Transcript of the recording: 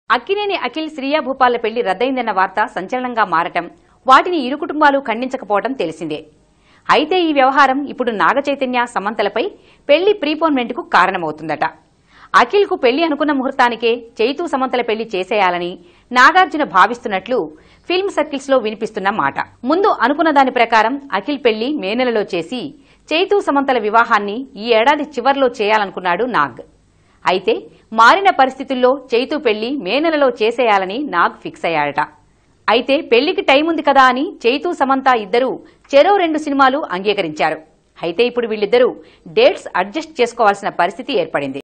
అక్కినేని అఖిల్ శ్రీయా భూపాల పెళ్లి రద్దయిందన్న వార్త సంచలనంగా మారటం వాటిని ఇరు కుటుంబాలు ఖండించకపోవడం తెలిసిందే అయితే ఈ వ్యవహారం ఇప్పుడు నాగ చైతన్య సమంతలపై పెళ్లి ప్రీపోన్మెంట్ కు కారణమవుతుందట అఖిల్ కు పెళ్లి అనుకున్న ముహూర్తానికే చైతూ సమంతల పెళ్లి చేసేయాలని నాగార్జున భావిస్తున్నట్లు ఫిల్మ్ సర్కిల్స్ లో వినిపిస్తున్న మాట ముందు అనుకున్న దాని ప్రకారం అఖిల్ పెళ్లి మే నెలలో చేసి చైతూ సమంతల వివాహాన్ని ఈ ఏడాది చివర్లో చేయాలనుకున్నాడు నాగ్ అయితే మారిన పరిస్థితుల్లో చైతూ పెళ్లి మే నెలలో చేసేయాలని నాగ్ ఫిక్స్ అయ్యాడట అయితే పెళ్లికి టైం ఉంది కదా అని చైతూ సమంత ఇద్దరూ చెరో రెండు సినిమాలు అంగీకరించారు అయితే ఇప్పుడు వీళ్ళిద్దరూ డేట్స్ అడ్జస్ట్ చేసుకోవాల్సిన పరిస్థితి ఏర్పడింది